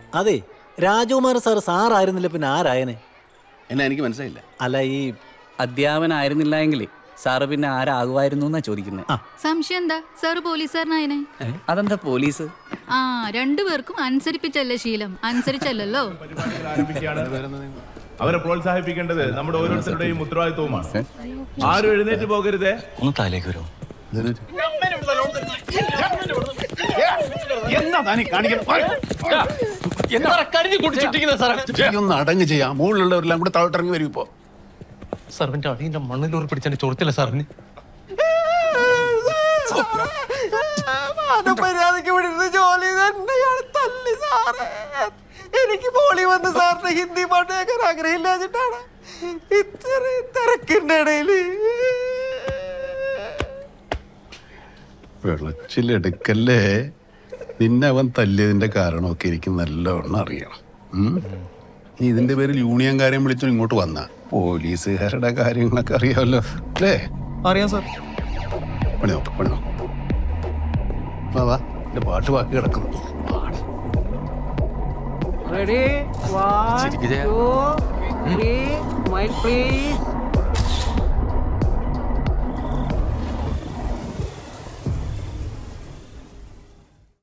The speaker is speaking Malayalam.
അതെ രാജകുമാര സാർ സാറായിരുന്നില്ല പിന്നെ ആരായനെ എന്നാ എനിക്ക് മനസ്സിലായില്ല അല്ല ഈ അധ്യാപനായിരുന്നില്ല എങ്കിൽ സാറ് പിന്നെ ആരാകുമായിരുന്നു എന്നാ ചോദിക്കുന്നത് സംശയം എന്താ സാറ് പോലീസുകാരനായനെ അതെന്താ പോലീസ് ആ രണ്ടുപേർക്കും അനുസരിപ്പിച്ചല്ലേ ശീലം അനുസരിച്ചല്ലോ അവരെ പ്രോത്സാഹിപ്പിക്കേണ്ടത് നമ്മുടെ ഓരോരുത്തരുടെയും ഉത്തരവാദിത്വവുമാണ് ആരും എഴുന്നേറ്റ് പോകരുതേ ഒന്ന് താലേക്ക് വരുമോ എന്നാ താനീ എന്താ കരുതി കുടിച്ചിട്ടിരിക്കുന്നത് സാറേ ഒന്ന് അടങ്ങ് ചെയ്യാം മുകളിലുള്ളവരെല്ലാം കൂടെ താഴോട്ടിറങ്ങി വരും ഇപ്പോ സാറിന്റെ അടിയന്റെ മണ്ണിലൂർ പിടിച്ചെന്നെ ചോർത്തില്ല സാറിന് മര്യാദക്ക് വിടുന്ന ജോലി തന്നെ ഇയാള് തല്ലി സാറേ എനിക്ക് പോളി വന്ന് സാറിന്റെ ഹിന്ദി പാട്ട് കേൾക്കാൻ ആഗ്രഹമില്ലാഞ്ഞിട്ടാണ് ഇത്ര തിരക്കിന്റെ ഇടയില് വിളച്ചിലെടുക്കല്ലേ നിന്നെ അവൻ തല്ലിയതിന്റെ കാരണമൊക്കെ എനിക്ക് നല്ലവണ്ണം അറിയണം ഉം? നീ ഇതിന്റെ പേരിൽ യൂണിയൻ കാര്യം വിളിച്ചു ഇങ്ങോട്ട് വന്ന പോലീസുകാരുടെ കാര്യങ്ങളൊക്കെ അറിയാമല്ലോ അല്ലേ അറിയാം സാർ പണി നോക്ക് പണി നോക്ക് വാ വാ എന്റെ പാട്ട് ബാക്കി കിടക്കുന്നു റെഡി വൺ ടു ത്രീ മൈൽ പ്ലീസ്